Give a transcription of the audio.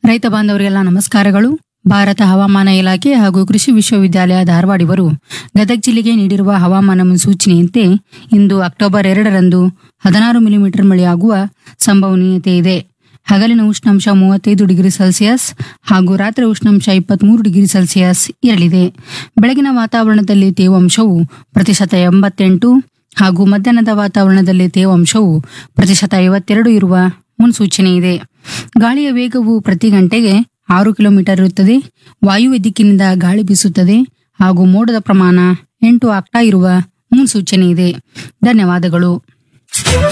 ರೈತ ಬಾಂಧವರಿಗೆಲ್ಲ ನಮಸ್ಕಾರಗಳು ಭಾರತ ಹವಾಮಾನ ಇಲಾಖೆ ಹಾಗೂ ಕೃಷಿ ವಿಶ್ವವಿದ್ಯಾಲಯ ಧಾರವಾಡ ಇವರು ಗದಗ ಜಿಲ್ಲೆಗೆ ನೀಡಿರುವ ಹವಾಮಾನ ಮುನ್ಸೂಚನೆಯಂತೆ ಇಂದು ಅಕ್ಟೋಬರ್ ಎರಡರಂದು ಹದಿನಾರು ಮಿಲಿಮೀಟರ್ ಮಳೆಯಾಗುವ ಸಂಭವನೀಯತೆ ಇದೆ ಹಗಲಿನ ಉಷ್ಣಾಂಶ ಮೂವತ್ತೈದು ಡಿಗ್ರಿ ಸೆಲ್ಸಿಯಸ್ ಹಾಗೂ ರಾತ್ರಿ ಉಷ್ಣಾಂಶ ಇಪ್ಪತ್ಮೂರು ಡಿಗ್ರಿ ಸೆಲ್ಸಿಯಸ್ ಇರಲಿದೆ ಬೆಳಗಿನ ವಾತಾವರಣದಲ್ಲಿ ತೇವಾಂಶವು ಪ್ರತಿಶತ ಎಂಬತ್ತೆಂಟು ಹಾಗೂ ಮಧ್ಯಾಹ್ನದ ವಾತಾವರಣದಲ್ಲಿ ತೇವಾಂಶವು ಪ್ರತಿಶತ ಐವತ್ತೆರಡು ಇರುವ ಮುನ್ಸೂಚನೆ ಇದೆ ಗಾಳಿಯ ವೇಗವು ಪ್ರತಿ ಗಂಟೆಗೆ ಆರು ಕಿಲೋಮೀಟರ್ ಇರುತ್ತದೆ ವಾಯುವ್ಯ ದಿಕ್ಕಿನಿಂದ ಗಾಳಿ ಬೀಸುತ್ತದೆ ಹಾಗೂ ಮೋಡದ ಪ್ರಮಾಣ ಎಂಟು ಆಗ್ತಾ ಇರುವ ಮುನ್ಸೂಚನೆ ಇದೆ ಧನ್ಯವಾದಗಳು